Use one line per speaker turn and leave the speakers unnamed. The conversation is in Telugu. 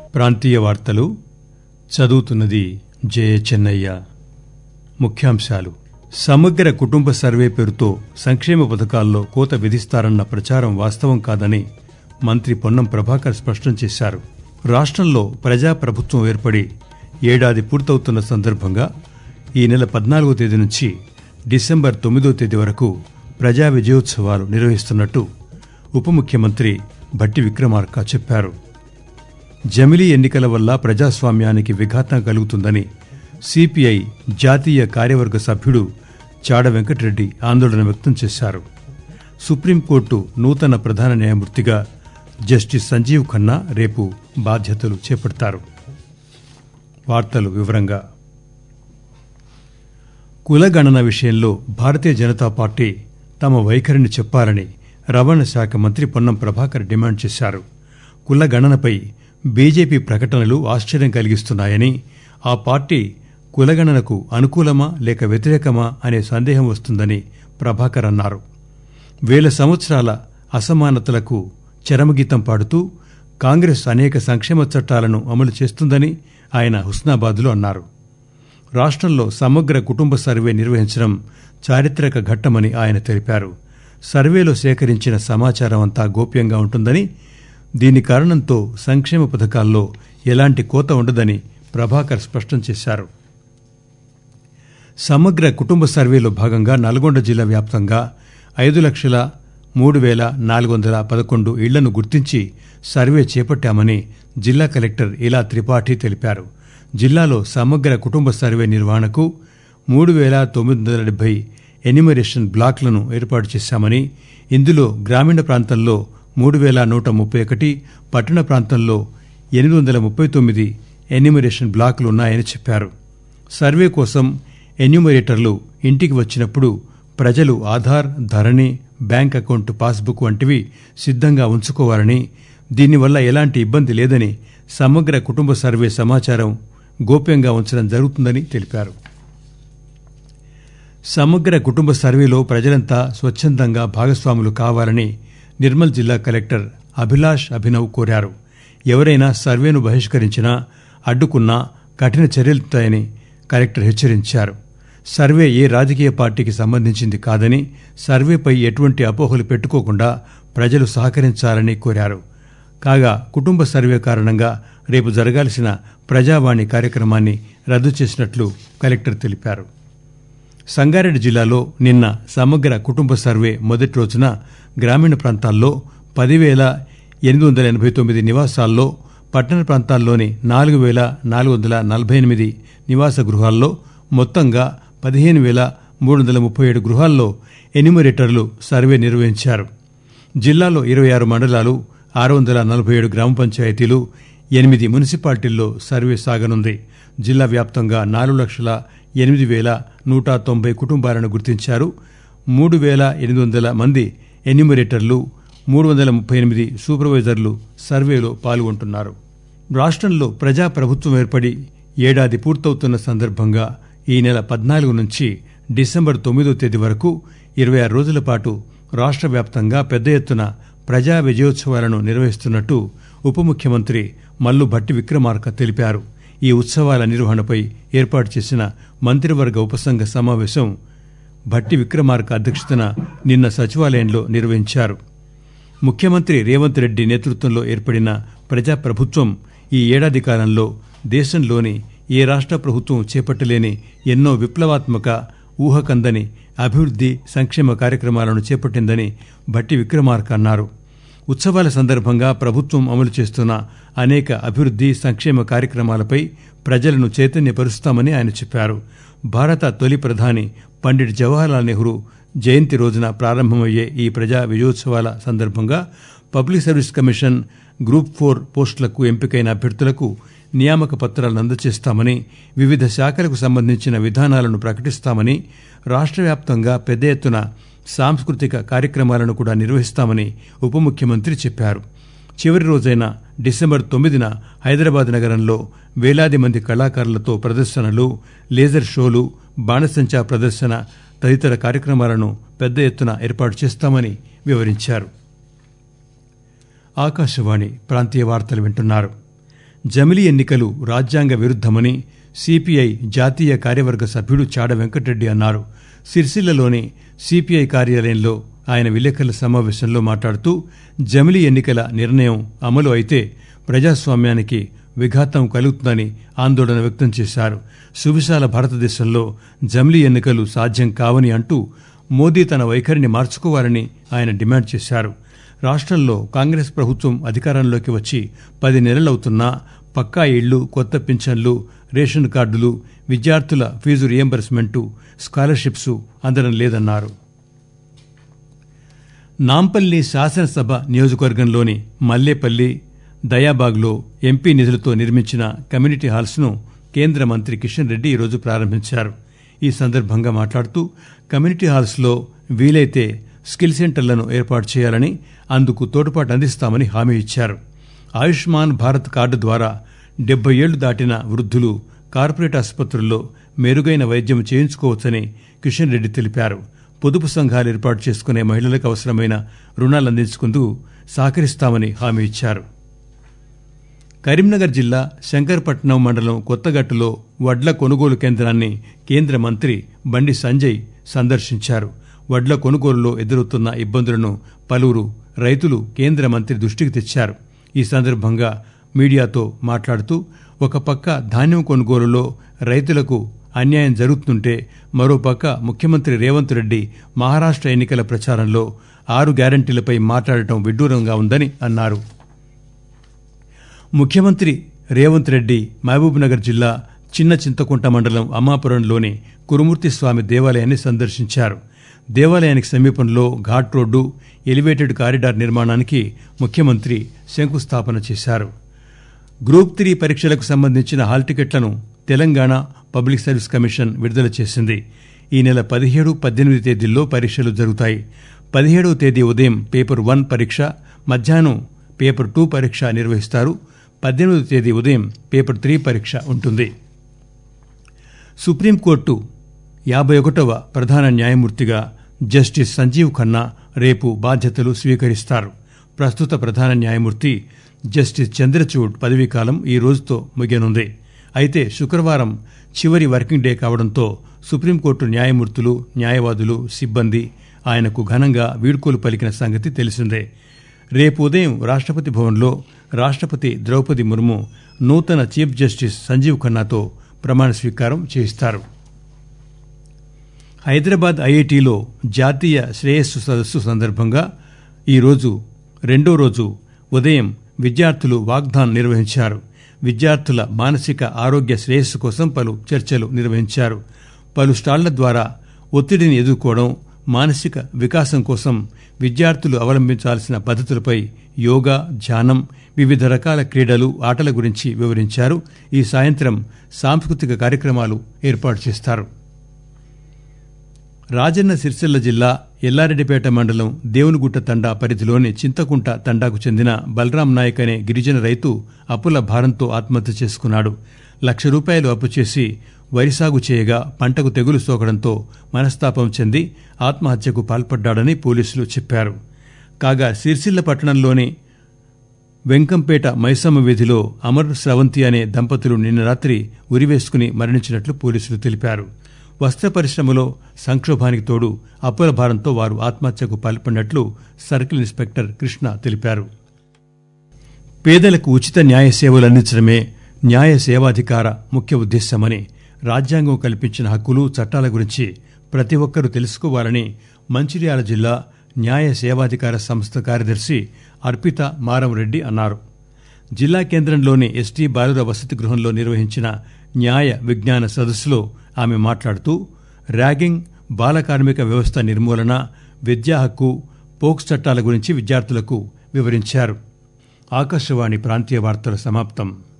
ప్రాంతీయ వార్తలు చదువుతున్నది జయ చెన్నయ్య ముఖ్యాంశాలు సమగ్ర కుటుంబ సర్వే పేరుతో సంక్షేమ పథకాల్లో కోత విధిస్తారన్న ప్రచారం వాస్తవం కాదని మంత్రి పొన్నం ప్రభాకర్ స్పష్టం చేశారు రాష్ట్రంలో ప్రజాప్రభుత్వం ఏర్పడి ఏడాది పూర్తవుతున్న సందర్భంగా ఈ నెల పద్నాలుగో తేదీ నుంచి డిసెంబర్ తొమ్మిదో తేదీ వరకు ప్రజా విజయోత్సవాలు నిర్వహిస్తున్నట్టు ఉప ముఖ్యమంత్రి భట్టి విక్రమార్క చెప్పారు జమిలీ ఎన్నికల వల్ల ప్రజాస్వామ్యానికి విఘాతం కలుగుతుందని సిపిఐ జాతీయ కార్యవర్గ సభ్యుడు చాడ వెంకటరెడ్డి ఆందోళన వ్యక్తం చేశారు సుప్రీంకోర్టు నూతన ప్రధాన న్యాయమూర్తిగా జస్టిస్ సంజీవ్ ఖన్నా రేపు బాధ్యతలు చేపడతారు వార్తలు వివరంగా కులగణన విషయంలో భారతీయ జనతా పార్టీ తమ వైఖరిని చెప్పాలని రవాణా శాఖ మంత్రి పొన్నం ప్రభాకర్ డిమాండ్ చేశారు కులగణనపై బీజేపీ ప్రకటనలు ఆశ్చర్యం కలిగిస్తున్నాయని ఆ పార్టీ కులగణనకు అనుకూలమా లేక వ్యతిరేకమా అనే సందేహం వస్తుందని ప్రభాకర్ అన్నారు వేల సంవత్సరాల అసమానతలకు చరమగీతం పాడుతూ కాంగ్రెస్ అనేక సంక్షేమ చట్టాలను అమలు చేస్తుందని ఆయన హుస్నాబాద్లో అన్నారు రాష్ట్రంలో సమగ్ర కుటుంబ సర్వే నిర్వహించడం చారిత్రక ఘట్టమని ఆయన తెలిపారు సర్వేలో సేకరించిన సమాచారం అంతా గోప్యంగా ఉంటుందని దీని కారణంతో సంక్షేమ పథకాల్లో ఎలాంటి కోత ఉండదని ప్రభాకర్ స్పష్టం చేశారు సమగ్ర కుటుంబ సర్వేలో భాగంగా నల్గొండ జిల్లా వ్యాప్తంగా ఐదు లక్షల మూడు వేల నాలుగు వందల పదకొండు ఇళ్లను గుర్తించి సర్వే చేపట్టామని జిల్లా కలెక్టర్ ఇలా త్రిపాఠి తెలిపారు జిల్లాలో సమగ్ర కుటుంబ సర్వే నిర్వహణకు మూడు వేల తొమ్మిది వందల డెబ్బై ఎనిమరేషన్ బ్లాక్లను ఏర్పాటు చేశామని ఇందులో గ్రామీణ ప్రాంతంలో మూడు వేల నూట ముప్పై ఒకటి పట్టణ ప్రాంతంలో ఎనిమిది వందల ముప్పై తొమ్మిది ఎన్యూమరేషన్ బ్లాకులు ఉన్నాయని చెప్పారు సర్వే కోసం ఎన్యూమరేటర్లు ఇంటికి వచ్చినప్పుడు ప్రజలు Aadhaar Dharani bank account passbook వంటివి సిద్ధంగా ఉంచుకోవాలని దీనివల్ల ఎలాంటి ఇబ్బంది లేదని సమగ్ర కుటుంబ సర్వే సమాచారం గోప్యంగా ఉంచడం జరుగుతుందని తెలిపారు సమగ్ర కుటుంబ సర్వేలో ప్రజలంతా స్వచ్ఛందంగా భాగస్వాములు కావాలని నిర్మల్ జిల్లా కలెక్టర్ అభిలాష్ అభినవ్ కోరారు ఎవరైనా సర్వేను బహిష్కరించినా అడ్డుకున్నా కఠిన చర్యలుతాయని కలెక్టర్ హెచ్చరించారు సర్వే ఏ రాజకీయ పార్టీకి సంబంధించింది కాదని సర్వేపై ఎటువంటి అపోహలు పెట్టుకోకుండా ప్రజలు సహకరించాలని కోరారు కాగా కుటుంబ సర్వే కారణంగా రేపు జరగాల్సిన ప్రజావాణి కార్యక్రమాన్ని రద్దు చేసినట్లు కలెక్టర్ తెలిపారు సంగారెడ్డి జిల్లాలో నిన్న సమగ్ర కుటుంబ సర్వే మొదటి రోజున గ్రామీణ ప్రాంతాల్లో పదివేల ఎనిమిది వందల ఎనభై తొమ్మిది నివాసాల్లో పట్టణ ప్రాంతాల్లోని నాలుగు వేల నాలుగు వందల నలభై ఎనిమిది నివాస గృహాల్లో మొత్తంగా పదిహేను వేల మూడు వందల ముప్పై ఏడు గృహాల్లో ఎన్యూమరేటర్లు సర్వే నిర్వహించారు జిల్లాలో ఇరవై ఆరు మండలాలు ఆరు వందల నలభై ఏడు గ్రామ పంచాయతీలు ఎనిమిది మున్సిపాలిటీల్లో సర్వే సాగనుంది జిల్లా వ్యాప్తంగా నాలుగు లక్షల ఎనిమిది వేల నూట తొంభై కుటుంబాలను గుర్తించారు మూడు వేల ఎనిమిది వందల మంది ఎన్యూమరేటర్లు మూడు వందల ముప్పై ఎనిమిది సూపర్వైజర్లు సర్వేలో పాల్గొంటున్నారు రాష్ట్రంలో ప్రజాప్రభుత్వం ఏర్పడి ఏడాది పూర్తవుతున్న సందర్భంగా ఈ నెల పద్నాలుగు నుంచి డిసెంబర్ తొమ్మిదో తేదీ వరకు ఇరవై ఆరు రోజుల పాటు రాష్ట్ర వ్యాప్తంగా పెద్ద ఎత్తున ప్రజా విజయోత్సవాలను నిర్వహిస్తున్నట్టు ఉప ముఖ్యమంత్రి మల్లు భట్టి విక్రమార్క తెలిపారు ఈ ఉత్సవాల నిర్వహణపై ఏర్పాటు చేసిన మంత్రివర్గ ఉపసంఘ సమావేశం భట్టి విక్రమార్క అధ్యక్షతన నిన్న సచివాలయంలో నిర్వహించారు ముఖ్యమంత్రి రేవంత్ రెడ్డి నేతృత్వంలో ఏర్పడిన ప్రజాప్రభుత్వం ఈ ఏడాది కాలంలో దేశంలోని ఏ రాష్ట్ర ప్రభుత్వం చేపట్టలేని ఎన్నో విప్లవాత్మక ఊహకందని అభివృద్ది సంక్షేమ కార్యక్రమాలను చేపట్టిందని భట్టి విక్రమార్క అన్నారు ఉత్సవాల సందర్భంగా ప్రభుత్వం అమలు చేస్తున్న అనేక అభివృద్ది సంక్షేమ కార్యక్రమాలపై ప్రజలను చైతన్యపరుస్తామని ఆయన చెప్పారు భారత తొలి ప్రధాని పండిట్ జవహర్లాల్ నెహ్రూ జయంతి రోజున ప్రారంభమయ్యే ఈ ప్రజా విజయోత్సవాల సందర్భంగా public service commission group four పోస్టులకు ఎంపికైన అభ్యర్థులకు నియామక పత్రాలను అందజేస్తామని వివిధ శాఖలకు సంబంధించిన విధానాలను ప్రకటిస్తామని రాష్ట్ర వ్యాప్తంగా పెద్ద ఎత్తున సాంస్కృతిక కార్యక్రమాలను కూడా నిర్వహిస్తామని ఉప ముఖ్యమంత్రి చెప్పారు చివరి రోజైన డిసెంబర్ తొమ్మిదిన హైదరాబాద్ నగరంలో వేలాది మంది కళాకారులతో ప్రదర్శనలు లేజర్ షోలు బాణసంచా ప్రదర్శన తదితర కార్యక్రమాలను పెద్ద ఎత్తున ఏర్పాటు చేస్తామని వివరించారు ఆకాశవాణి ప్రాంతీయ వార్తలు వింటున్నారు జమిలీ ఎన్నికలు రాజ్యాంగ విరుద్దమని సిపిఐ జాతీయ కార్యవర్గ సభ్యుడు చాడ వెంకటరెడ్డి అన్నారు సిరిసిల్లలోని సిపిఐ కార్యాలయంలో ఆయన విలేకరుల సమావేశంలో మాట్లాడుతూ జమిలీ ఎన్నికల నిర్ణయం అమలు అయితే ప్రజాస్వామ్యానికి విఘాతం కలుగుతుందని ఆందోళన వ్యక్తం చేశారు సువిశాల భారతదేశంలో జమిలీ ఎన్నికలు సాధ్యం కావని అంటూ మోదీ తన వైఖరిని మార్చుకోవాలని ఆయన డిమాండ్ చేశారు రాష్ట్రంలో కాంగ్రెస్ ప్రభుత్వం అధికారంలోకి వచ్చి పది నెలలవుతున్నా పక్కా ఇళ్లు కొత్త పింఛన్లు రేషన్ కార్డులు విద్యార్థుల ఫీజు రియంబర్స్మెంటు స్కాలర్షిప్స్ అందడం లేదన్నారు నాంపల్లి శాసనసభ నియోజకవర్గంలోని మల్లేపల్లి దయాబాగ్లో ఎంపీ నిధులతో నిర్మించిన కమ్యూనిటీ హాల్స్ను కేంద్ర మంత్రి కిషన్ రెడ్డి ఈరోజు ప్రారంభించారు ఈ సందర్భంగా మాట్లాడుతూ కమ్యూనిటీ హాల్స్లో వీలైతే స్కిల్ సెంటర్లను ఏర్పాటు చేయాలని అందుకు తోడ్పాటు అందిస్తామని హామీ ఇచ్చారు ఆయుష్మాన్ భారత్ కార్డు ద్వారా డెబ్బై ఏళ్లు దాటిన వృద్ధులు కార్పొరేట్ ఆసుపత్రుల్లో మెరుగైన వైద్యం చేయించుకోవచ్చని కిషన్ రెడ్డి తెలిపారు పొదుపు సంఘాలు ఏర్పాటు చేసుకునే మహిళలకు అవసరమైన రుణాలు అందించుకుందుకు సహకరిస్తామని హామీ ఇచ్చారు కరీంనగర్ జిల్లా శంకర్పట్నం మండలం కొత్తగట్టులో వడ్ల కొనుగోలు కేంద్రాన్ని కేంద్ర మంత్రి బండి సంజయ్ సందర్శించారు వడ్ల కొనుగోలులో ఎదురవుతున్న ఇబ్బందులను పలువురు రైతులు కేంద్ర మంత్రి దృష్టికి తెచ్చారు ఈ సందర్భంగా మీడియాతో మాట్లాడుతూ ఒక పక్క ధాన్యం కొనుగోలులో రైతులకు అన్యాయం జరుగుతుంటే మరోపక్క ముఖ్యమంత్రి రేవంత్ రెడ్డి మహారాష్ట్ర ఎన్నికల ప్రచారంలో ఆరు గ్యారంటీలపై మాట్లాడటం విడ్డూరంగా ఉందని అన్నారు ముఖ్యమంత్రి రేవంత్ రెడ్డి మహబూబ్నగర్ జిల్లా చిన్న చింతకుంట మండలం అమ్మాపురంలోని కురుమూర్తి స్వామి దేవాలయాన్ని సందర్శించారు దేవాలయానికి సమీపంలో ఘాట్ రోడ్డు ఎలివేటెడ్ కారిడార్ నిర్మాణానికి ముఖ్యమంత్రి శంకుస్థాపన చేశారు గ్రూప్ త్రీ పరీక్షలకు సంబంధించిన హాల్ టికెట్లను తెలంగాణ పబ్లిక్ సర్వీస్ కమిషన్ విడుదల చేసింది ఈ నెల పదిహేడు పద్దెనిమిది తేదీల్లో పరీక్షలు జరుగుతాయి పదిహేడవ తేదీ ఉదయం పేపర్ వన్ పరీక్ష మధ్యాహ్నం పేపర్ టూ పరీక్ష నిర్వహిస్తారు పద్దెనిమిదవ తేదీ ఉదయం పేపర్ త్రీ పరీక్ష ఉంటుంది సుప్రీంకోర్టు యాభై ఒకటవ ప్రధాన న్యాయమూర్తిగా జస్టిస్ సంజీవ్ ఖన్నా రేపు బాధ్యతలు స్వీకరిస్తారు ప్రస్తుత ప్రధాన న్యాయమూర్తి జస్టిస్ చంద్రచూడ్ పదవీకాలం ఈ రోజుతో ముగియనుంది అయితే శుక్రవారం చివరి వర్కింగ్ డే కావడంతో సుప్రీంకోర్టు న్యాయమూర్తులు న్యాయవాదులు సిబ్బంది ఆయనకు ఘనంగా వీడ్కోలు పలికిన సంగతి తెలిసిందే రేపు ఉదయం రాష్ట్రపతి భవన్లో రాష్ట్రపతి ద్రౌపది ముర్ము నూతన చీఫ్ జస్టిస్ సంజీవ్ ఖన్నాతో ప్రమాణ స్వీకారం చేయిస్తారు హైదరాబాద్ ఐఐటిలో జాతీయ శ్రేయస్సు సదస్సు సందర్భంగా ఈరోజు రెండో రోజు ఉదయం విద్యార్థులు వాగ్దాన్ నిర్వహించారు విద్యార్థుల మానసిక ఆరోగ్య శ్రేయస్సు కోసం పలు చర్చలు నిర్వహించారు పలు స్టాళ్ల ద్వారా ఒత్తిడిని ఎదుర్కోవడం మానసిక వికాసం కోసం విద్యార్థులు అవలంబించాల్సిన పద్ధతులపై యోగా ధ్యానం వివిధ రకాల క్రీడలు ఆటల గురించి వివరించారు ఈ సాయంత్రం సాంస్కృతిక కార్యక్రమాలు ఏర్పాటు చేస్తారు రాజన్న సిరిసిల్ల జిల్లా ఎల్లారెడ్డిపేట మండలం దేవునిగుట్ట తండా పరిధిలోని చింతకుంట తండాకు చెందిన బలరాం నాయక్ అనే గిరిజన రైతు అప్పుల భారంతో ఆత్మహత్య చేసుకున్నాడు లక్ష రూపాయలు అప్పు చేసి వరి సాగు చేయగా పంటకు తెగులు సోకడంతో మనస్తాపం చెంది ఆత్మహత్యకు పాల్పడ్డాడని పోలీసులు చెప్పారు కాగా సిరిసిల్ల పట్టణంలోని వెంకంపేట మైసమ్మ వీధిలో అమర్ స్రవంతి అనే దంపతులు నిన్న రాత్రి ఉరివేసుకుని మరణించినట్లు పోలీసులు తెలిపారు వస్త్ర పరిశ్రమలో సంక్షోభానికి తోడు అప్పుల భారంతో వారు ఆత్మహత్యకు పాల్పడినట్లు సర్కిల్ ఇన్స్పెక్టర్ కృష్ణ తెలిపారు పేదలకు ఉచిత న్యాయ సేవలు అందించడమే న్యాయ సేవాధికార ముఖ్య ఉద్దేశ్యమని రాజ్యాంగం కల్పించిన హక్కులు చట్టాల గురించి ప్రతి ఒక్కరూ తెలుసుకోవాలని మంచిర్యాల జిల్లా న్యాయ సేవాధికార సంస్థ కార్యదర్శి అర్పిత మారంరెడ్డి అన్నారు జిల్లా కేంద్రంలోని ఎస్టీ బాలుర వసతి గృహంలో నిర్వహించిన న్యాయ విజ్ఞాన సదస్సులో ఆమె మాట్లాడుతూ ర్యాగింగ్ బాల కార్మిక వ్యవస్థ నిర్మూలన విద్యా హక్కు పోక్స్ చట్టాల గురించి విద్యార్థులకు వివరించారు ఆకాశవాణి ప్రాంతీయ వార్తల సమాప్తం